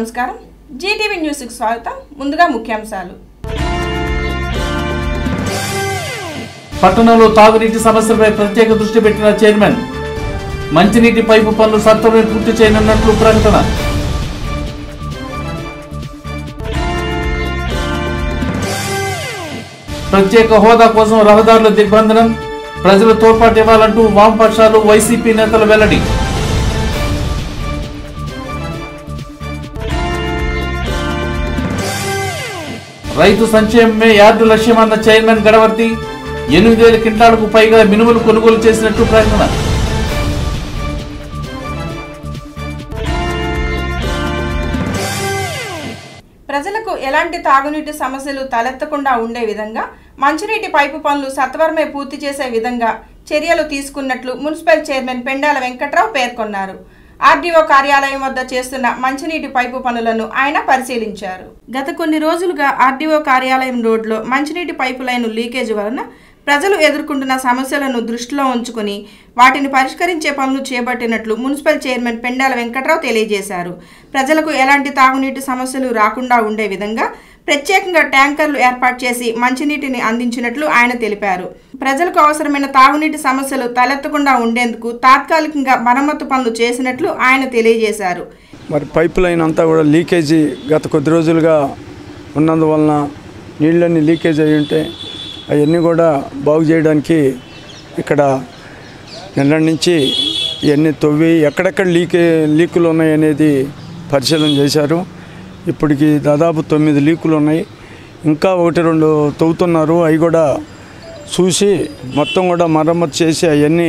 నమస్కారం జీటీవీ న్యూస్కి స్వాగతం ముందుగా ముఖ్యాంశాలు పట్టణంలో తాగునీటి సమస్యలపై ప్రత్యేక దృష్టి పెట్టిన చైర్మన్ మంచినీటి పైపు పనులు సత్వరమే పూర్తి చేయనున్నట్లు ప్రకటన ప్రత్యేక హోదా కోసం రహదారుల దిగ్బంధనం ప్రజలు తోడ్పాటు ఇవ్వాలంటూ వామపక్షాలు వైసీపీ నేతలు వెల్లడి రైతు సంక్షేమమే యార్డు లక్ష్యమన్న చైర్మన్ గడవర్తి ఎనిమిది వేల క్వింటాలకు పైగా మినుములు కొనుగోలు చేసినట్టు ప్రకటన ప్రజలకు ఎలాంటి తాగునీటి సమస్యలు తలెత్తకుండా ఉండే విధంగా మంచినీటి పైపు పనులు సత్వరమే పూర్తి చేసే విధంగా చర్యలు తీసుకున్నట్లు మున్సిపల్ చైర్మన్ పెండాల వెంకట్రావు పేర్కొన్నారు ఆర్డీఓ కార్యాలయం వద్ద చేస్తున్న మంచినీటి పైపు పనులను ఆయన పరిశీలించారు గత కొన్ని రోజులుగా ఆర్డీఓ కార్యాలయం రోడ్లో మంచినీటి పైపు లైను లీకేజ్ వలన ప్రజలు ఎదుర్కొంటున్న సమస్యలను దృష్టిలో ఉంచుకుని వాటిని పరిష్కరించే పనులు చేపట్టినట్లు మున్సిపల్ చైర్మన్ పెండాల వెంకట్రావు తెలియజేశారు ప్రజలకు ఎలాంటి తాగునీటి సమస్యలు రాకుండా ఉండే విధంగా ప్రత్యేకంగా ట్యాంకర్లు ఏర్పాటు చేసి మంచినీటిని అందించినట్లు ఆయన తెలిపారు ప్రజలకు అవసరమైన తాగునీటి సమస్యలు తలెత్తకుండా ఉండేందుకు తాత్కాలికంగా మరమ్మతు పనులు చేసినట్లు ఆయన తెలియజేశారు మరి పైప్ లైన్ అంతా కూడా లీకేజీ గత కొద్ది రోజులుగా ఉన్నందువలన నీళ్ళన్నీ లీకేజ్ అయి ఉంటే అవన్నీ కూడా బాగు చేయడానికి ఇక్కడ నిన్న నుంచి ఇవన్నీ తవ్వి ఎక్కడెక్కడ లీకే లీకులు ఉన్నాయి అనేది పరిశీలన చేశారు ఇప్పటికి దాదాపు తొమ్మిది లీకులు ఉన్నాయి ఇంకా ఒకటి రెండు తవ్వుతున్నారు అవి కూడా చూసి మొత్తం కూడా మరమ్మతు చేసి అవన్నీ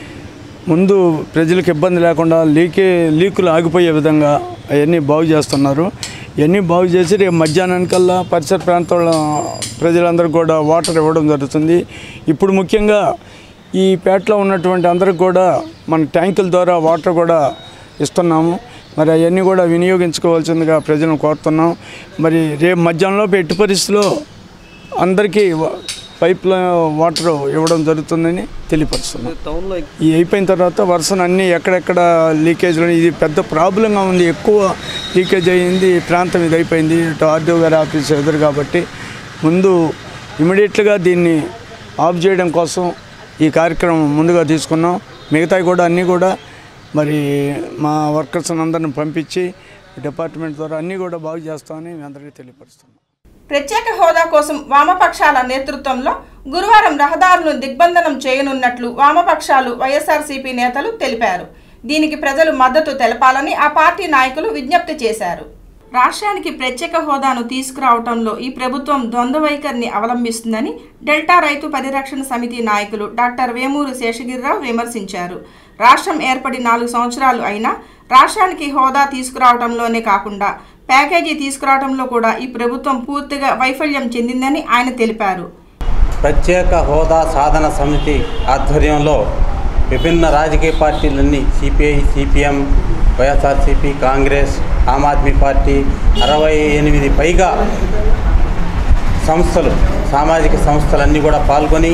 ముందు ప్రజలకు ఇబ్బంది లేకుండా లీకే లీకులు ఆగిపోయే విధంగా అవన్నీ బాగు చేస్తున్నారు ఇవన్నీ బాగు చేసి రేపు మధ్యాహ్నానికల్లా పరిసర ప్రాంతాల ప్రజలందరికీ కూడా వాటర్ ఇవ్వడం జరుగుతుంది ఇప్పుడు ముఖ్యంగా ఈ పేటలో ఉన్నటువంటి అందరికి కూడా మన ట్యాంకుల ద్వారా వాటర్ కూడా ఇస్తున్నాము మరి అవన్నీ కూడా వినియోగించుకోవాల్సిందిగా ప్రజలను కోరుతున్నాం మరి రేపు మధ్యాహ్నంలో ఎట్టి పరిస్థితిలో అందరికీ వా- పైప్లో వాటర్ ఇవ్వడం జరుగుతుందని తెలియపరుస్తున్నాం ఈ అయిపోయిన తర్వాత వరుసను అన్నీ ఎక్కడెక్కడ లీకేజ్లు ఇది పెద్ద ప్రాబ్లంగా ఉంది ఎక్కువ లీకేజ్ అయ్యింది ఈ ప్రాంతం ఇది అయిపోయింది ఇటు ఆర్డీఓ గారి ఆఫీస్ ఎదురు కాబట్టి ముందు ఇమీడియట్గా దీన్ని ఆఫ్ చేయడం కోసం ఈ కార్యక్రమం ముందుగా తీసుకున్నాం మిగతావి కూడా అన్నీ కూడా మరి మా వర్కర్స్ అందరిని పంపించి డిపార్ట్మెంట్ ద్వారా అన్నీ కూడా బాగు చేస్తామని మీ అందరికీ తెలియపరుస్తున్నాం ప్రత్యేక హోదా కోసం వామపక్షాల నేతృత్వంలో గురువారం రహదారులను దిగ్బంధనం చేయనున్నట్లు వామపక్షాలు వైఎస్ఆర్సీపీ నేతలు తెలిపారు దీనికి ప్రజలు మద్దతు తెలపాలని ఆ పార్టీ నాయకులు విజ్ఞప్తి చేశారు రాష్ట్రానికి ప్రత్యేక హోదాను తీసుకురావడంలో ఈ ప్రభుత్వం ద్వంద్వ వైఖరిని అవలంబిస్తుందని డెల్టా రైతు పరిరక్షణ సమితి నాయకులు డాక్టర్ వేమూరు శేషగిరిరావు విమర్శించారు రాష్ట్రం ఏర్పడి నాలుగు సంవత్సరాలు అయినా రాష్ట్రానికి హోదా తీసుకురావడంలోనే కాకుండా ప్యాకేజీ తీసుకురావడంలో కూడా ఈ ప్రభుత్వం పూర్తిగా వైఫల్యం చెందిందని ఆయన తెలిపారు ప్రత్యేక హోదా సాధన సమితి ఆధ్వర్యంలో విభిన్న రాజకీయ పార్టీలన్నీ సిపిఐ సిపిఎం వైఎస్ఆర్సిపి కాంగ్రెస్ ఆమ్ ఆద్మీ పార్టీ అరవై ఎనిమిది పైగా సంస్థలు సామాజిక సంస్థలన్నీ కూడా పాల్గొని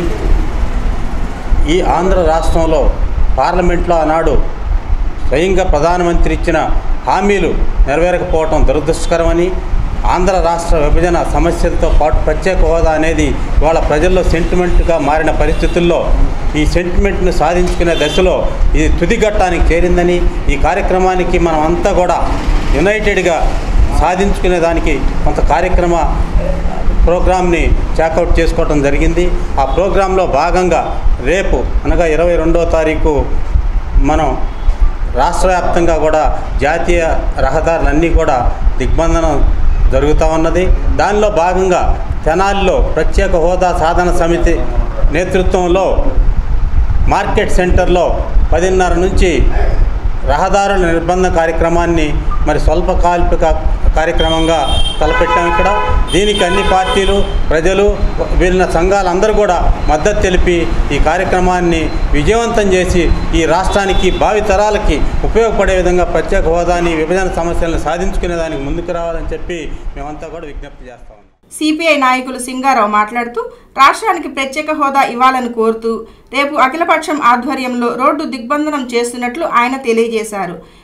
ఈ ఆంధ్ర రాష్ట్రంలో పార్లమెంట్లో ఆనాడు స్వయంగా ప్రధానమంత్రి ఇచ్చిన హామీలు నెరవేరకపోవటం దురదృష్టకరమని ఆంధ్ర రాష్ట్ర విభజన సమస్యలతో పాటు ప్రత్యేక హోదా అనేది ఇవాళ ప్రజల్లో సెంటిమెంట్గా మారిన పరిస్థితుల్లో ఈ సెంటిమెంట్ను సాధించుకునే దశలో ఇది తుది ఘట్టానికి చేరిందని ఈ కార్యక్రమానికి మనం అంతా కూడా యునైటెడ్గా సాధించుకునే దానికి కొంత కార్యక్రమ ప్రోగ్రామ్ని చాకౌట్ చేసుకోవడం జరిగింది ఆ ప్రోగ్రాంలో భాగంగా రేపు అనగా ఇరవై రెండో తారీఖు మనం రాష్ట్ర వ్యాప్తంగా కూడా జాతీయ రహదారులన్నీ కూడా దిగ్బంధనం జరుగుతూ ఉన్నది దానిలో భాగంగా తెనాలిలో ప్రత్యేక హోదా సాధన సమితి నేతృత్వంలో మార్కెట్ సెంటర్లో పదిన్నర నుంచి రహదారుల నిర్బంధ కార్యక్రమాన్ని మరి స్వల్పకాల్పిక కార్యక్రమంగా తలపెట్టాం ఇక్కడ దీనికి అన్ని పార్టీలు ప్రజలు వీళ్ళ సంఘాలందరూ కూడా మద్దతు తెలిపి ఈ కార్యక్రమాన్ని విజయవంతం చేసి ఈ రాష్ట్రానికి భావి తరాలకి ఉపయోగపడే విధంగా ప్రత్యేక హోదాని విభజన సమస్యలను సాధించుకునే దానికి ముందుకు రావాలని చెప్పి మేమంతా కూడా విజ్ఞప్తి చేస్తాం సిపిఐ నాయకులు సింగారావు మాట్లాడుతూ రాష్ట్రానికి ప్రత్యేక హోదా ఇవ్వాలని కోరుతూ రేపు అఖిలపక్షం ఆధ్వర్యంలో రోడ్డు దిగ్బంధనం చేస్తున్నట్లు ఆయన తెలియజేశారు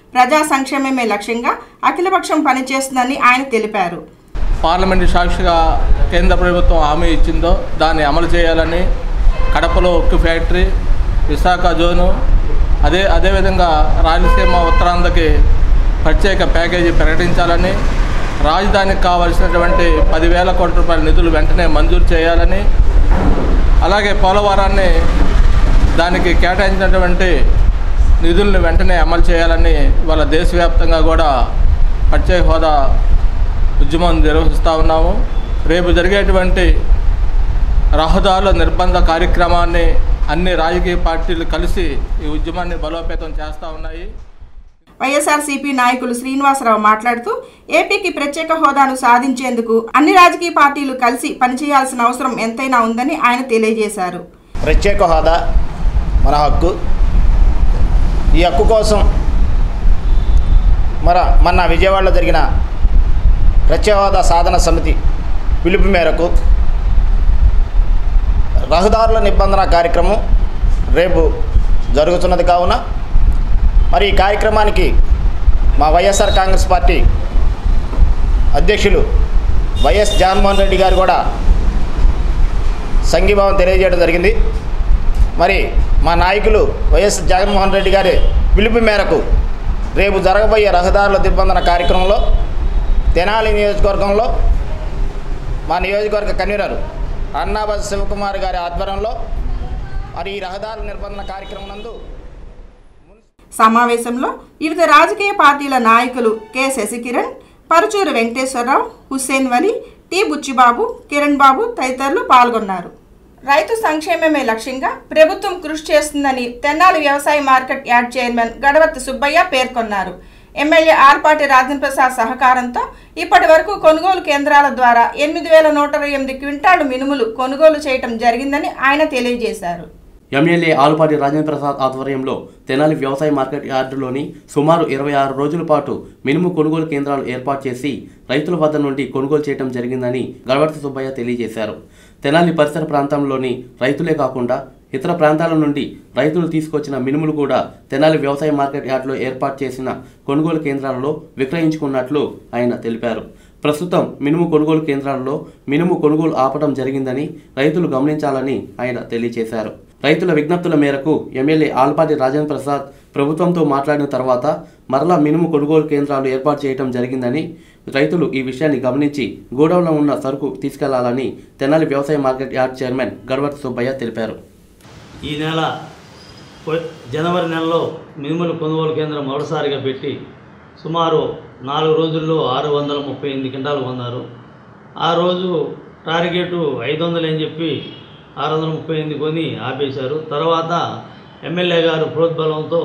ప్రజా సంక్షేమమే లక్ష్యంగా అఖిలపక్షం పనిచేస్తుందని ఆయన తెలిపారు పార్లమెంటు సాక్షిగా కేంద్ర ప్రభుత్వం హామీ ఇచ్చిందో దాన్ని అమలు చేయాలని కడపలో ఉక్కు ఫ్యాక్టరీ విశాఖ జోను అదే అదేవిధంగా రాయలసీమ ఉత్తరాంధ్రకి ప్రత్యేక ప్యాకేజీ ప్రకటించాలని రాజధానికి కావలసినటువంటి పదివేల కోట్ల రూపాయల నిధులు వెంటనే మంజూరు చేయాలని అలాగే పోలవరాన్ని దానికి కేటాయించినటువంటి నిధులను వెంటనే అమలు చేయాలని వాళ్ళ దేశవ్యాప్తంగా కూడా ప్రత్యేక హోదా ఉద్యమం నిర్వహిస్తూ ఉన్నాము రేపు జరిగేటువంటి రహదారుల నిర్బంధ కార్యక్రమాన్ని అన్ని రాజకీయ పార్టీలు కలిసి ఈ ఉద్యమాన్ని బలోపేతం చేస్తూ ఉన్నాయి వైఎస్ఆర్సీపీ నాయకులు శ్రీనివాసరావు మాట్లాడుతూ ఏపీకి ప్రత్యేక హోదాను సాధించేందుకు అన్ని రాజకీయ పార్టీలు కలిసి పనిచేయాల్సిన అవసరం ఎంతైనా ఉందని ఆయన తెలియజేశారు ప్రత్యేక హోదా మన హక్కు ఈ హక్కు కోసం మన మన విజయవాడలో జరిగిన ప్రత్యేక హోదా సాధన సమితి పిలుపు మేరకు రహదారుల నిబంధన కార్యక్రమం రేపు జరుగుతున్నది కావున మరి ఈ కార్యక్రమానికి మా వైఎస్ఆర్ కాంగ్రెస్ పార్టీ అధ్యక్షులు వైఎస్ జగన్మోహన్ రెడ్డి గారు కూడా సంఘీభావం తెలియజేయడం జరిగింది మరి మా నాయకులు వైఎస్ జగన్మోహన్ రెడ్డి గారి పిలుపు మేరకు రేపు జరగబోయే రహదారుల దిగ్బంధన కార్యక్రమంలో తెనాలి నియోజకవర్గంలో మా నియోజకవర్గ కన్వీనర్ అన్నాబాద్ శివకుమార్ గారి ఆధ్వర్యంలో మరి ఈ రహదారుల నిర్బంధన కార్యక్రమం నందు సమావేశంలో వివిధ రాజకీయ పార్టీల నాయకులు కె శశికిరణ్ పరుచూరు వెంకటేశ్వరరావు హుస్సేన్ వలి టి బుచ్చిబాబు కిరణ్ బాబు తదితరులు పాల్గొన్నారు రైతు సంక్షేమమే లక్ష్యంగా ప్రభుత్వం కృషి చేస్తుందని తెన్నాలి వ్యవసాయ market yard chairman Gadavarthi Subbaiah పేర్కొన్నారు ఎమ్మెల్యే ఆర్పాటి రాజేంద్ర ప్రసాద్ సహకారంతో ఇప్పటి వరకు కొనుగోలు కేంద్రాల ద్వారా ఎనిమిది వేల నూట ఎనిమిది క్వింటాలు మినుములు కొనుగోలు చేయటం జరిగిందని ఆయన తెలియజేశారు ఎమ్మెల్యే ఆలుపాటి రాజేంద్ర ప్రసాద్ ఆధ్వర్యంలో తెనాలి వ్యవసాయ మార్కెట్ యార్డులోని సుమారు ఇరవై ఆరు రోజుల పాటు మినుము కొనుగోలు కేంద్రాలు ఏర్పాటు చేసి రైతుల వద్ద నుండి కొనుగోలు చేయడం జరిగిందని గడవర్తి సుబ్బయ్య తెలియజేశారు తెనాలి పరిసర ప్రాంతంలోని రైతులే కాకుండా ఇతర ప్రాంతాల నుండి రైతులు తీసుకొచ్చిన మినుములు కూడా తెనాలి వ్యవసాయ మార్కెట్ యార్డులో ఏర్పాటు చేసిన కొనుగోలు కేంద్రాలలో విక్రయించుకున్నట్లు ఆయన తెలిపారు ప్రస్తుతం మినుము కొనుగోలు కేంద్రాలలో మినుము కొనుగోలు ఆపడం జరిగిందని రైతులు గమనించాలని ఆయన తెలియజేశారు రైతుల విజ్ఞప్తుల మేరకు ఎమ్మెల్యే ఆల్పాటి రాజేంద్ర ప్రసాద్ ప్రభుత్వంతో మాట్లాడిన తర్వాత మరలా మినుము కొనుగోలు కేంద్రాలు ఏర్పాటు చేయడం జరిగిందని రైతులు ఈ విషయాన్ని గమనించి గోడౌన్లో ఉన్న సరుకు తీసుకెళ్లాలని తెనాలి వ్యవసాయ market yard chairman Gadavarthi Subbaiah తెలిపారు ఈ నెల పొ- జనవరి నెలలో మినుములు కొనుగోలు కేంద్రం మొదటిసారిగా పెట్టి సుమారు నాలుగు రోజుల్లో ఆరు వందల ముప్పై ఎనిమిది క్వింటాలు కొన్నారు ఆ రోజు టార్గెట్ ఐదు వందలు అని చెప్పి ఆరు వందల ముప్పై ఎనిమిది కొని ఆపేశారు తర్వాత ఎమ్మెల్యే గారు ప్రోద్బలంతో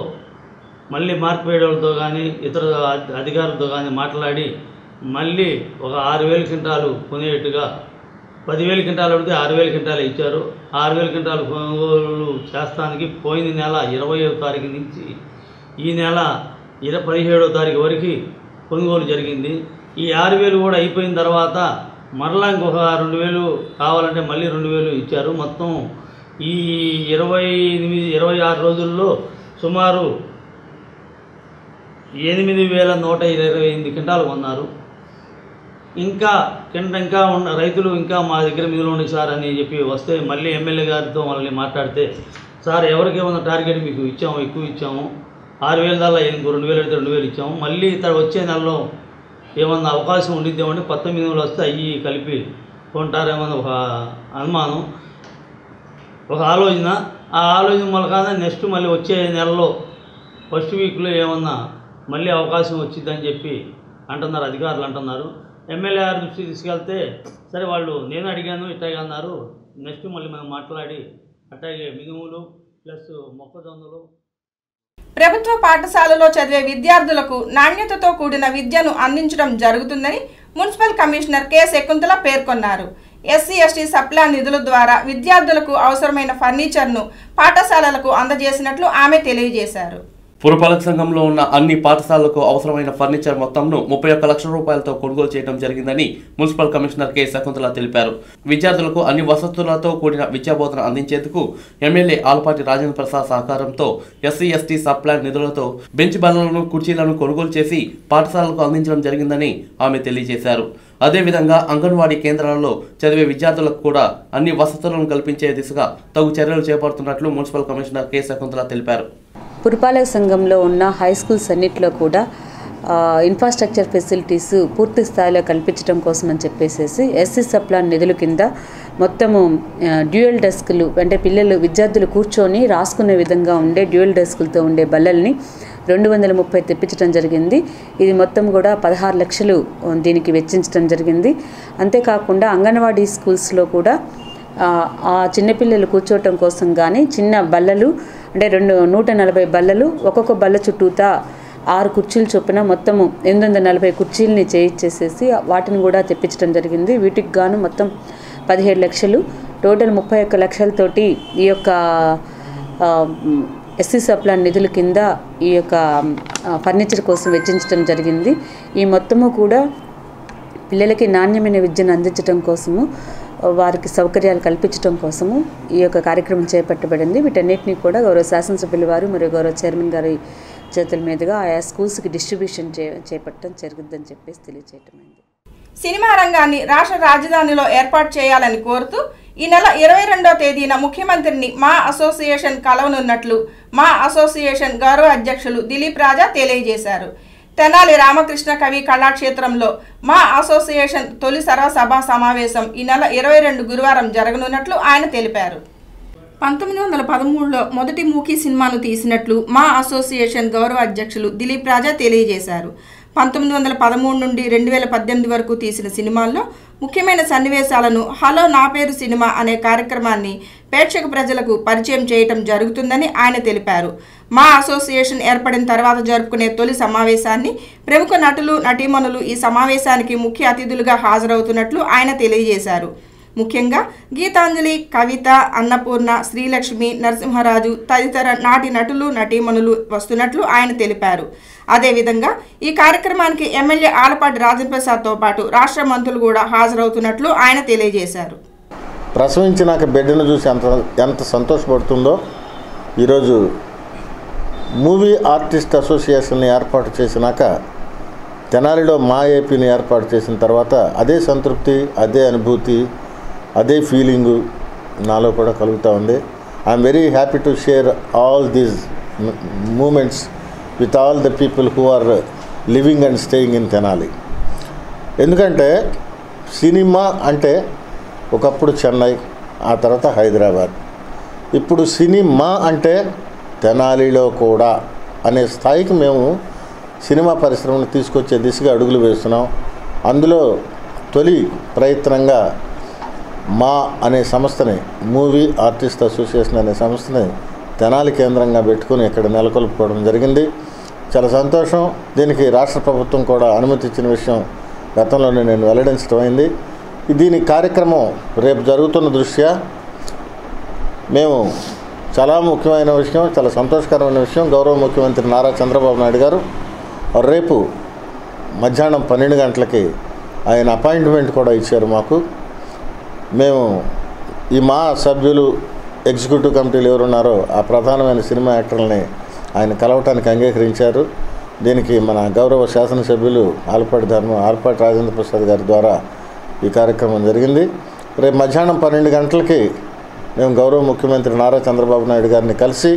మళ్ళీ మార్పిడేలతో కానీ ఇతర అధి- అధికారులతో కానీ మాట్లాడి మళ్ళీ ఒక ఆరు వేల క్వింటాలు కొనేట్టుగా పదివేల క్వింటాలు అడిగితే ఆరు వేల క్వింటాలు ఇచ్చారు ఆరు వేల క్వింటాలు కొనుగోలు చేస్తానికి పోయిన నెల ఇరవయో తారీఖు నుంచి ఈ నెల ఇర పదిహేడో తారీఖు వరకు కొనుగోలు జరిగింది ఈ ఆరు వేలు కూడా అయిపోయిన తర్వాత మరలా ఇంకొక రెండు వేలు కావాలంటే మళ్ళీ రెండు వేలు ఇచ్చారు మొత్తం ఈ ఇరవై ఎనిమిది ఇరవై ఆరు రోజుల్లో సుమారు ఎనిమిది వేల నూట ఇరవై ఎనిమిది క్వింటాలు కొన్నారు ఇంకా కింద ఇంకా ఉన్న రైతులు ఇంకా మా దగ్గర మిగులు ఉన్నాయి సార్ అని చెప్పి వస్తే మళ్ళీ ఎమ్మెల్యే గారితో వాళ్ళని మాట్లాడితే సార్ ఎవరికి ఏమన్నా టార్గెట్ మీకు ఇచ్చాము ఎక్కువ ఇచ్చాము ఆరు వేల దాకా ఇంకో రెండు వేలు అయితే రెండు వేలు ఇచ్చాము మళ్ళీ ఇతర వచ్చే నెలలో ఏమన్నా అవకాశం ఉండిద్దామంటే కొత్త మినుములు వస్తే అవి కలిపి కొంటారేమో అని ఒక అనుమానం ఒక ఆలోచన ఆ ఆలోచన మూలకాన నెక్స్ట్ మళ్ళీ వచ్చే నెలలో ఫస్ట్ వీక్లో ఏమన్నా మళ్ళీ అవకాశం వచ్చిందని చెప్పి అంటున్నారు అధికారులు అంటున్నారు ఎమ్మెల్యే గారి దృష్టికి తీసుకెళ్తే సరే వాళ్ళు నేను అడిగాను ఇట్టాగే అన్నారు నెక్స్ట్ మళ్ళీ మనం మాట్లాడి అట్లాగే మినుములు ప్లస్ మొక్కజొన్నలు ప్రభుత్వ పాఠశాలలో చదివే విద్యార్థులకు నాణ్యతతో కూడిన విద్యను అందించడం జరుగుతుందని మున్సిపల్ కమిషనర్ కె శకుంతల పేర్కొన్నారు ఎస్సీ ఎస్టీ సప్లా నిధుల ద్వారా విద్యార్థులకు అవసరమైన ఫర్నిచర్ను పాఠశాలలకు అందజేసినట్లు ఆమె తెలియజేశారు పురపాలక సంఘంలో ఉన్న అన్ని పాఠశాలలకు అవసరమైన ఫర్నిచర్ మొత్తంను ముప్పై ఒక్క లక్షల రూపాయలతో కొనుగోలు చేయడం జరిగిందని మున్సిపల్ కమిషనర్ కె శకుంతల తెలిపారు విద్యార్థులకు అన్ని వసతులతో కూడిన విద్యాబోధన అందించేందుకు ఎమ్మెల్యే ఆలపాటి రాజేంద్ర ప్రసాద్ సహకారంతో ఎస్సీ ఎస్టీ సబ్ ప్లాన్ నిధులతో బెంచ్ బల్లలను కుర్చీలను కొనుగోలు చేసి పాఠశాలలకు అందించడం జరిగిందని ఆమె తెలియజేశారు అదేవిధంగా అంగన్వాడీ కేంద్రాలలో చదివే విద్యార్థులకు కూడా అన్ని వసతులను కల్పించే దిశగా తగు చర్యలు చేపడుతున్నట్లు మున్సిపల్ కమిషనర్ కె శకుంతల తెలిపారు పురపాలక సంఘంలో ఉన్న హై స్కూల్స్ అన్నిట్లో కూడా ఆ, ఇన్ఫ్రాస్ట్రక్చర్ ఫెసిలిటీస్ పూర్తి స్థాయిలో కల్పించడం కోసం అని చెప్పేసి ఎస్సీ సప్లాన్ నిధుల కింద మొత్తము ఆ, డ్యూయల్ డెస్క్లు అంటే పిల్లలు విద్యార్థులు కూర్చొని రాసుకునే విధంగా ఉండే డ్యూయల్ డెస్కులతో ఉండే బల్లల్ని రెండు వందల ముప్పై తెప్పించడం జరిగింది ఇది మొత్తం కూడా పదహారు లక్షలు ఆ, దీనికి వెచ్చించడం జరిగింది అంతేకాకుండా అంగన్వాడీ స్కూల్స్లో కూడా ఆ, ఆ చిన్నపిల్లలు కూర్చోవటం కోసం కానీ చిన్న బల్లలు అంటే రెండు నూట నలభై బల్లలు ఒక్కొక్క బల్ల చుట్టూతా ఆరు కుర్చీలు చొప్పున మొత్తము ఎనిమిది వందల నలభై కుర్చీలని చేయించేసేసి వాటిని కూడా తెప్పించడం జరిగింది వీటికి గాను మొత్తం పదిహేడు లక్షలు టోటల్ ముప్పై ఒక్క లక్షలతోటి ఈ యొక్క ఆ, ఎస్సీ సప్లాన్ నిధుల కింద ఈ యొక్క ఆ, ఫర్నిచర్ కోసం వెచ్చించడం జరిగింది ఈ మొత్తము కూడా పిల్లలకి నాణ్యమైన విద్యను అందించడం కోసము వారికి సౌకర్యాలు కల్పించడం కోసము ఈ యొక్క కార్యక్రమం చేపట్టబడింది వీటన్నిటిని కూడా గౌరవ శాసనసభ్యుల వారు మరియు గౌరవ చైర్మన్ గారి చేతుల మీదుగా ఆయా స్కూల్స్కి డిస్ట్రిబ్యూషన్ చే చేపట్టడం జరుగుతుందని చెప్పేసి తెలియజేయటమైంది సినిమా రంగాన్ని రాష్ట్ర రాజధానిలో ఏర్పాటు చేయాలని కోరుతూ ఈ నెల ఇరవై రెండో తేదీన ముఖ్యమంత్రిని మా అసోసియేషన్ కలవనున్నట్లు మా అసోసియేషన్ గౌరవ అధ్యక్షులు దిలీప్ రాజా తెలియజేశారు తెనాలి రామకృష్ణ కవి కళాక్షేత్రంలో మా అసోసియేషన్ తొలి సర్వసభా సమావేశం ఈ నెల ఇరవై రెండు గురువారం జరగనున్నట్లు ఆయన తెలిపారు పంతొమ్మిది వందల పదమూడులో మొదటి మూకీ సినిమాను తీసినట్లు మా అసోసియేషన్ గౌరవ అధ్యక్షులు దిలీప్ రాజా తెలియజేశారు పంతొమ్మిది వందల పదమూడు నుండి రెండు వేల పద్దెనిమిది వరకు తీసిన సినిమాల్లో ముఖ్యమైన సన్నివేశాలను హలో నా పేరు సినిమా అనే కార్యక్రమాన్ని ప్రేక్షక ప్రజలకు పరిచయం చేయటం జరుగుతుందని ఆయన తెలిపారు మా అసోసియేషన్ ఏర్పడిన తర్వాత జరుపుకునే తొలి సమావేశాన్ని ప్రముఖ నటులు నటీమణులు ఈ సమావేశానికి ముఖ్య అతిథులుగా హాజరవుతున్నట్లు ఆయన తెలియజేశారు ముఖ్యంగా గీతాంజలి కవిత అన్నపూర్ణ శ్రీలక్ష్మి నరసింహరాజు తదితర నాటి నటులు నటీమణులు వస్తున్నట్లు ఆయన తెలిపారు అదేవిధంగా ఈ కార్యక్రమానికి ఎమ్మెల్యే ఆలపాటి రాజేంద్ర ప్రసాద్తో పాటు రాష్ట్ర మంత్రులు కూడా హాజరవుతున్నట్లు ఆయన తెలియజేశారు ప్రసవించినాక బిడ్డను చూసి ఎంత ఎంత సంతోషపడుతుందో ఈరోజు మూవీ ఆర్టిస్ట్ అసోసియేషన్ని ఏర్పాటు చేసినాక తెనాలిలో మా ఏపీని ఏర్పాటు చేసిన తర్వాత అదే సంతృప్తి అదే అనుభూతి అదే ఫీలింగు నాలో కూడా కలుగుతూ ఉంది I'm very happy to share all these moments with all the people who are living and staying in Tenali ఎందుకంటే సినిమా అంటే ఒకప్పుడు చెన్నై ఆ తర్వాత హైదరాబాద్ ఇప్పుడు సినిమా అంటే తెనాలిలో కూడా అనే స్థాయికి మేము సినిమా పరిశ్రమను తీసుకొచ్చే దిశగా అడుగులు వేస్తున్నాం అందులో తొలి ప్రయత్నంగా మా అనే సంస్థని మూవీ ఆర్టిస్ట్ అసోసియేషన్ అనే సంస్థని తెనాలి కేంద్రంగా పెట్టుకుని ఇక్కడ నెలకొల్పుకోవడం జరిగింది చాలా సంతోషం దీనికి రాష్ట్ర ప్రభుత్వం కూడా అనుమతి ఇచ్చిన విషయం గతంలోనే నేను వెల్లడించడం అయింది దీని కార్యక్రమం రేపు జరుగుతున్న దృష్ట్యా మేము చాలా ముఖ్యమైన విషయం చాలా సంతోషకరమైన విషయం గౌరవ ముఖ్యమంత్రి నారా చంద్రబాబు నాయుడు గారు రేపు మధ్యాహ్నం పన్నెండు గంటలకి ఆయన అపాయింట్మెంట్ కూడా ఇచ్చారు మాకు మేము ఈ మా సభ్యులు ఎగ్జిక్యూటివ్ కమిటీలు ఎవరున్నారో ఆ ప్రధానమైన సినిమా యాక్టర్లని ఆయన కలవటానికి అంగీకరించారు దీనికి మన గౌరవ శాసనసభ్యులు ఆలపాటి ధర్మ ఆలపాటి రాజేంద్ర ప్రసాద్ గారి ద్వారా ఈ కార్యక్రమం జరిగింది రేపు మధ్యాహ్నం పన్నెండు గంటలకి మేము గౌరవ ముఖ్యమంత్రి నారా చంద్రబాబు నాయుడు గారిని కలిసి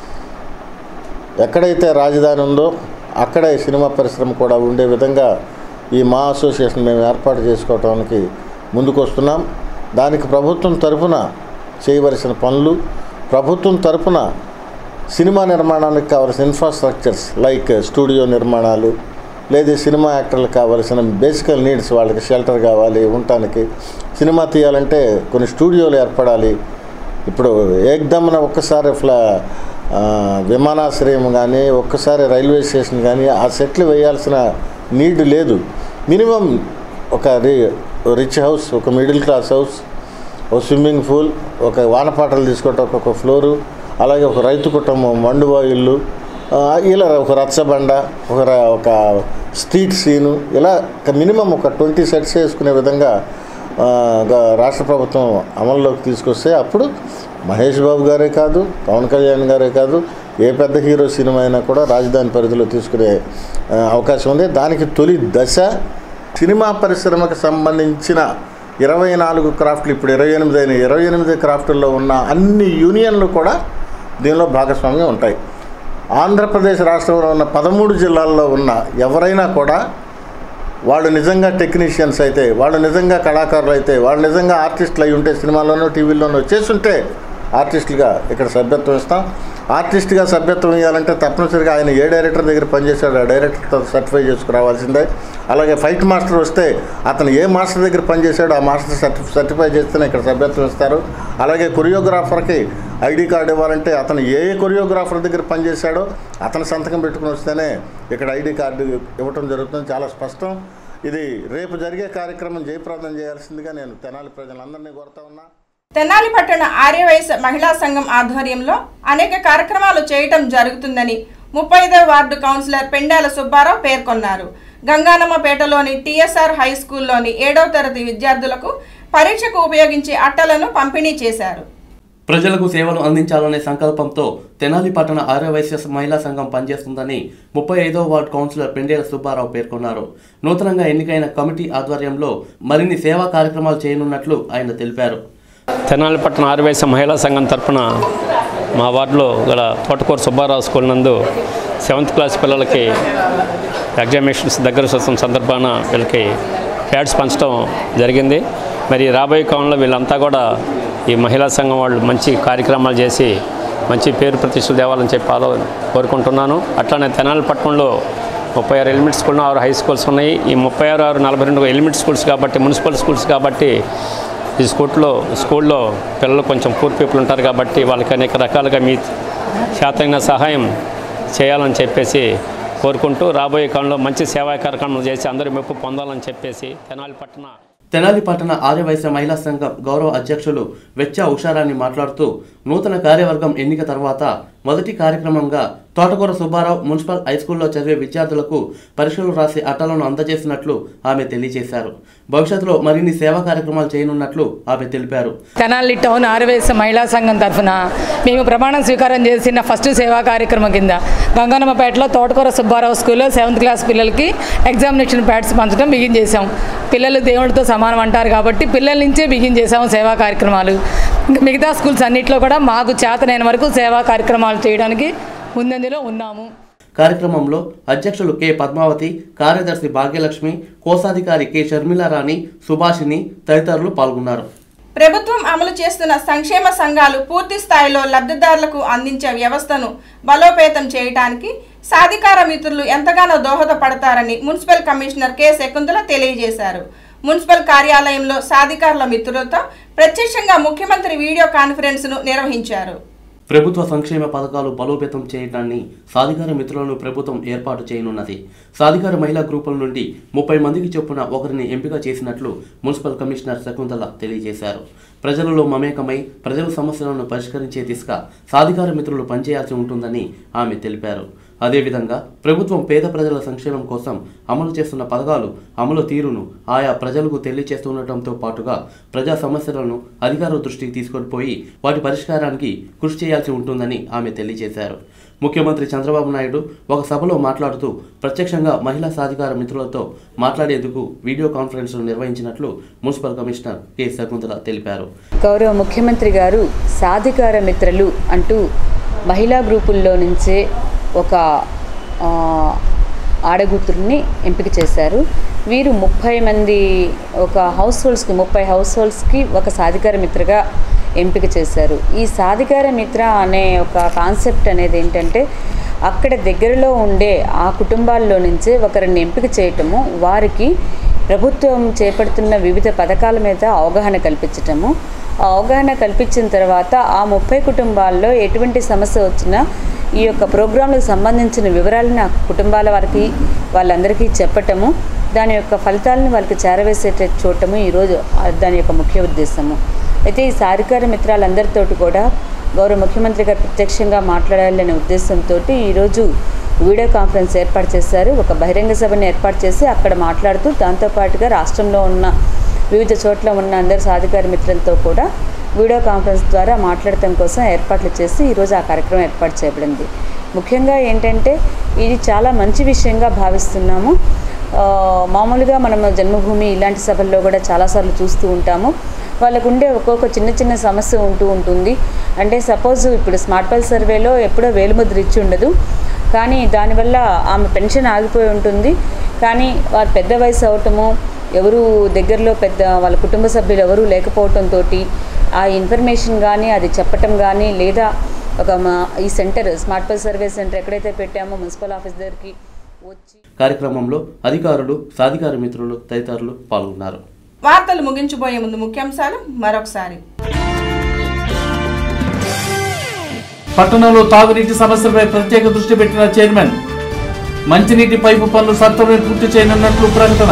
ఎక్కడైతే రాజధాని ఉందో అక్కడే సినిమా పరిశ్రమ కూడా ఉండే విధంగా ఈ మా అసోసియేషన్ మేము ఏర్పాటు చేసుకోవటానికి ముందుకు వస్తున్నాం దానికి ప్రభుత్వం తరఫున చేయవలసిన పనులు ప్రభుత్వం తరఫున సినిమా నిర్మాణానికి కావలసిన ఇన్ఫ్రాస్ట్రక్చర్స్ లైక్ స్టూడియో నిర్మాణాలు లేదా సినిమా యాక్టర్లకు కావాల్సిన బేసికల్ నీడ్స్ వాళ్ళకి షెల్టర్ కావాలి ఉండటానికి సినిమా తీయాలంటే కొన్ని స్టూడియోలు ఏర్పడాలి ఇప్పుడు ఏకదమ్న ఒక్కసారి ఫ్లా ఆ, విమానాశ్రయం కానీ ఒక్కసారి రైల్వే స్టేషన్ కానీ ఆ సెట్లు వేయాల్సిన నీడ్ లేదు మినిమం ఒక రి రిచ్ హౌస్ ఒక మిడిల్ క్లాస్ హౌస్ ఒక స్విమ్మింగ్ పూల్ ఒక వానపాటలు తీసుకోవటం ఒక ఫ్లోరు అలాగే ఒక రైతు కుటుంబం మండువా ఇల్లు ఆ, ఇలా ఒక రచ్చబండ ఒక ర- ఒక స్ట్రీట్ సీను ఇలా మినిమం ఒక ట్వంటీ సెట్స్ వేసుకునే విధంగా ఆ, గ- రాష్ట్ర ప్రభుత్వం అమల్లోకి తీసుకొస్తే అప్పుడు మహేష్ బాబు గారే కాదు పవన్ కళ్యాణ్ గారే కాదు ఏ పెద్ద హీరో సినిమా అయినా కూడా రాజధాని పరిధిలో తీసుకునే ఆ, అవకాశం ఉంది దానికి తొలి దశ సినిమా పరిశ్రమకు సంబంధించిన ఇరవై నాలుగు క్రాఫ్ట్లు ఇప్పుడు ఇరవై ఎనిమిది అయిన ఇరవై ఎనిమిది క్రాఫ్టుల్లో ఉన్న అన్ని యూనియన్లు కూడా దీనిలో భాగస్వామ్యం ఉంటాయి ఆంధ్రప్రదేశ్ రాష్ట్రంలో ఉన్న పదమూడు జిల్లాల్లో ఉన్న ఎవరైనా కూడా వాళ్ళు నిజంగా టెక్నీషియన్స్ అయితే వాళ్ళు నిజంగా కళాకారులు అయితే వాళ్ళు నిజంగా ఆర్టిస్టులు అయి ఉంటే సినిమాల్లోనూ టీవీల్లోనూ చేస్తుంటే ఆర్టిస్టులుగా ఇక్కడ సభ్యత్వం ఇస్తాం ఆర్టిస్ట్గా సభ్యత్వం ఇవ్వాలంటే తప్పనిసరిగా ఆయన ఏ డైరెక్టర్ దగ్గర పనిచేశాడో ఆ డైరెక్టర్తో సర్టిఫై చేసుకురావాల్సిందే అలాగే ఫైట్ మాస్టర్ వస్తే అతను ఏ మాస్టర్ దగ్గర పనిచేశాడో ఆ మాస్టర్ సర్టి సర్టిఫై చేస్తేనే ఇక్కడ సభ్యత్వం ఇస్తారు అలాగే కొరియోగ్రాఫర్కి ఐడి కార్డు ఇవ్వాలంటే అతను ఏ ఏ కొరియోగ్రాఫర్ దగ్గర పనిచేశాడో అతను సంతకం పెట్టుకుని వస్తేనే ఇక్కడ ఐడి కార్డు ఇవ్వటం జరుగుతుంది చాలా స్పష్టం ఇది రేపు జరిగే కార్యక్రమం జయప్రదం చేయాల్సిందిగా నేను తెనాలి ప్రజలందరినీ కోరుతా ఉన్నా తెనాలి పట్టణ ఆర్యవైశ్య మహిళా సంఘం ఆధ్వర్యంలో అనేక కార్యక్రమాలు చేయటం జరుగుతుందని ముప్పై ఐదవ వార్డు కౌన్సిలర్ పెండాల సుబ్బారావు పేర్కొన్నారు గంగానమ్మపేటలోని టీఎస్ఆర్ హై స్కూల్లోని ఏడవ తరగతి విద్యార్థులకు పరీక్షకు ఉపయోగించే అట్టలను పంపిణీ చేశారు ప్రజలకు సేవలు అందించాలనే సంకల్పంతో తెనాలి పట్టణ ఆర్యవైశ్య మహిళా సంఘం పనిచేస్తుందని ముప్పై ఐదో వార్డు కౌన్సిలర్ పెండేల సుబ్బారావు పేర్కొన్నారు నూతనంగా ఎన్నికైన కమిటీ ఆధ్వర్యంలో మరిన్ని సేవా కార్యక్రమాలు చేయనున్నట్లు ఆయన తెలిపారు తెనాలి పట్టణ ఆర్యవైశ్య మహిళా సంఘం తరపున మా వార్డులో గల తోటకూర సుబ్బారావు స్కూల్ నందు సెవెంత్ క్లాస్ పిల్లలకి ఎగ్జామినేషన్స్ దగ్గర వస్తున్న సందర్భాన వీళ్ళకి ప్యాడ్స్ పంచడం జరిగింది మరి రాబోయే కాలంలో వీళ్ళంతా కూడా ఈ మహిళా సంఘం వాళ్ళు మంచి కార్యక్రమాలు చేసి మంచి పేరు ప్రతిష్టలు తేవాలని చెప్పి ఆలో కోరుకుంటున్నాను అట్లానే తెనాలి పట్టణంలో ముప్పై ఆరు ఎలిమెంట్ స్కూల్ ఆరు హై స్కూల్స్ ఉన్నాయి ఈ ముప్పై ఆరు ఆరు నలభై రెండు ఎలిమెంట్ స్కూల్స్ కాబట్టి మున్సిపల్ స్కూల్స్ కాబట్టి ఈ స్కూల్లో స్కూల్లో పిల్లలు కొంచెం పూర్ పీపుల్ ఉంటారు కాబట్టి వాళ్ళకి అనేక రకాలుగా మీ శాతమైన సహాయం చేయాలని చెప్పేసి కోరుకుంటూ రాబోయే కాలంలో మంచి సేవా కార్యక్రమాలు చేసి అందరూ మెప్పు పొందాలని చెప్పేసి తెనాలి పట్టణ తెనాలి పట్టణ ఆర్యవైశ్య మహిళా సంఘం గౌరవ అధ్యక్షులు వెచ్చ ఉషారాణి మాట్లాడుతూ నూతన కార్యవర్గం ఎన్నిక తర్వాత మొదటి కార్యక్రమంగా తోటకూర సుబ్బారావు మున్సిపల్ హైస్కూల్లో చదివే విద్యార్థులకు పరీక్షలు రాసి అట్టలను అందజేసినట్లు ఆమె తెలియజేశారు భవిష్యత్తులో మరిన్ని సేవా కార్యక్రమాలు చేయనున్నట్లు ఆమె తెలిపారు తెనాలి టౌన్ ఆర్యవేశ మహిళా సంఘం తరఫున మేము ప్రమాణం స్వీకారం చేసిన ఫస్ట్ సేవా కార్యక్రమం కింద గంగన్నమ్మపేటలో తోటకూర సుబ్బారావు స్కూల్లో సెవెంత్ క్లాస్ పిల్లలకి ఎగ్జామినేషన్ ప్యాడ్స్ పంచడం బిగిన్ చేశాం పిల్లలు దేవుడితో సమానం అంటారు కాబట్టి పిల్లల నుంచే బిగిన్ చేసాము సేవా కార్యక్రమాలు ఇంకా మిగతా స్కూల్స్ అన్నింటిలో కూడా మాకు చేతనైన వరకు సేవా కార్యక్రమాలు చేయడానికి ముందంజలో ఉన్నాము కార్యక్రమంలో అధ్యక్షులు కె పద్మావతి కార్యదర్శి భాగ్యలక్ష్మి కోశాధికారి కె షర్మిలారాణి సుభాషిణి తదితరులు పాల్గొన్నారు ప్రభుత్వం అమలు చేస్తున్న సంక్షేమ సంఘాలు పూర్తి స్థాయిలో లబ్ధిదారులకు అందించే వ్యవస్థను బలోపేతం చేయడానికి సాధికార మిత్రులు ఎంతగానో దోహదపడతారని మున్సిపల్ కమిషనర్ కె శకుంతల తెలియజేశారు మున్సిపల్ కార్యాలయంలో సాధికారుల మిత్రులతో ప్రత్యక్షంగా ముఖ్యమంత్రి వీడియో కాన్ఫరెన్స్ను నిర్వహించారు ప్రభుత్వ సంక్షేమ పథకాలు బలోపేతం చేయడాన్ని సాధికార మిత్రులను ప్రభుత్వం ఏర్పాటు చేయనున్నది సాధికార మహిళా గ్రూపుల నుండి ముప్పై మందికి చొప్పున ఒకరిని ఎంపిక చేసినట్లు మున్సిపల్ కమిషనర్ శకుంతల తెలియజేశారు ప్రజలలో మమేకమై ప్రజల సమస్యలను పరిష్కరించే దిశగా సాధికార మిత్రులు పనిచేయాల్సి ఉంటుందని ఆమె తెలిపారు అదేవిధంగా ప్రభుత్వం పేద ప్రజల సంక్షేమం కోసం అమలు చేస్తున్న పథకాలు అమలు తీరును ఆయా ప్రజలకు తెలియచేస్తుండటంతో పాటుగా ప్రజా సమస్యలను అధికారుల దృష్టికి తీసుకొని పోయి వాటి పరిష్కారానికి కృషి చేయాల్సి ఉంటుందని ఆమె తెలియజేశారు ముఖ్యమంత్రి చంద్రబాబు నాయుడు ఒక సభలో మాట్లాడుతూ ప్రత్యక్షంగా మహిళా సాధికార మిత్రులతో మాట్లాడేందుకు వీడియో కాన్ఫరెన్స్ నిర్వహించినట్లు మున్సిపల్ కమిషనర్ కె శకుంతల తెలిపారు గౌరవ ముఖ్యమంత్రి గారు సాధికార మిత్రులు అంటూ మహిళా గ్రూపుల్లో నుంచే ఒక ఆ, ఆడగుతుర్ని ఎంపిక చేశారు వీరు ముప్పై మంది ఒక హౌస్ హోల్డ్స్కి ముప్పై హౌస్ హోల్డ్స్కి ఒక సాధికార మిత్రగా ఎంపిక చేశారు ఈ సాధికార మిత్ర అనే ఒక కాన్సెప్ట్ అనేది ఏంటంటే అక్కడ దగ్గరలో ఉండే ఆ కుటుంబాల్లో నుంచే ఒకరిని ఎంపిక చేయటము వారికి ప్రభుత్వం చేపడుతున్న వివిధ పథకాల మీద అవగాహన కల్పించటము ఆ అవగాహన కల్పించిన తర్వాత ఆ ముప్పై కుటుంబాల్లో ఎటువంటి సమస్య వచ్చినా ఈ యొక్క ప్రోగ్రాంలకు సంబంధించిన వివరాలను ఆ కుటుంబాల వారికి వాళ్ళందరికీ చెప్పటము దాని యొక్క ఫలితాలను వాళ్ళకి చేరవేసేట చూడటము ఈరోజు ఆ దాని యొక్క ముఖ్య ఉద్దేశము అయితే ఈ సాధికార మిత్రాలందరితోటి కూడా గౌరవ ముఖ్యమంత్రి గారు ప్రత్యక్షంగా మాట్లాడాలనే ఉద్దేశంతో ఈరోజు వీడియో కాన్ఫరెన్స్ ఏర్పాటు చేశారు ఒక బహిరంగ సభని ఏర్పాటు చేసి అక్కడ మాట్లాడుతూ దాంతోపాటుగా రాష్ట్రంలో ఉన్న వివిధ చోట్ల ఉన్న అందరు సాధికార మిత్రులతో కూడా వీడియో కాన్ఫరెన్స్ ద్వారా మాట్లాడటం కోసం ఏర్పాట్లు చేసి ఈరోజు ఆ కార్యక్రమం ఏర్పాటు చేయబడింది ముఖ్యంగా ఏంటంటే ఇది చాలా మంచి విషయంగా భావిస్తున్నాము ఆ, మామూలుగా మనము జన్మభూమి ఇలాంటి సభల్లో కూడా చాలాసార్లు చూస్తూ ఉంటాము వాళ్ళకు ఉండే ఒక్కొక్క చిన్న చిన్న సమస్య ఉంటూ ఉంటుంది అంటే సపోజ్ ఇప్పుడు స్మార్ట్ పల్ సర్వేలో ఎప్పుడో వేలుముద్ర ఇచ్చి ఉండదు కానీ దానివల్ల ఆమె పెన్షన్ ఆగిపోయి ఉంటుంది కానీ వారు పెద్ద వయసు అవటము ఎవరు దగ్గరలో పెద్ద వాళ్ళ కుటుంబ సభ్యులు ఎవరూ లేకపోవటంతో ఆ ఇన్ఫర్మేషన్ కానీ అది చెప్పటం కానీ లేదా ఒక మా ఈ centre smart pulse survey centre ఎక్కడైతే పెట్టామో మున్సిపల్ ఆఫీస్ దగ్గరికి వచ్చి కార్యక్రమంలో అధికారులు సాధికార మిత్రులు తదితరులు పాల్గొన్నారు వార్తలు ముగించబోయే ముందు ముఖ్యాంశాలు మరొకసారి పట్టణంలో తాగునీటి సమస్యలపై ప్రత్యేక దృష్టి పెట్టిన చైర్మన్ మంచినీటి పైపు పనులు సత్వరమే పూర్తి చేయనున్నట్లు ప్రకటన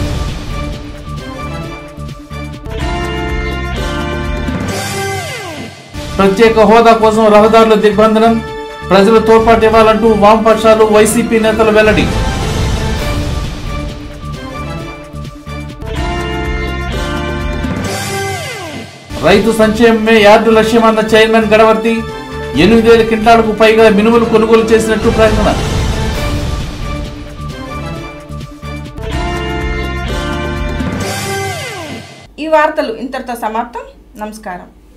ప్రత్యేక హోదా కోసం రహదారుల దిగ్బంధనం ప్రజలు తోడ్పాటు ఇవ్వాలంటూ వామపక్షాలు వైసీపీ నేతలు వెల్లడి రైతు సంక్షేమమే యార్డు లక్ష్యమన్న చైర్మన్ గడవర్తి ఎనిమిదేల క్వింటాలకు పైగా మినుములు కొనుగోలు చేసినట్టు ప్రకటన ఈ వార్తలు ఇంతటితో సమాప్తం నమస్కారం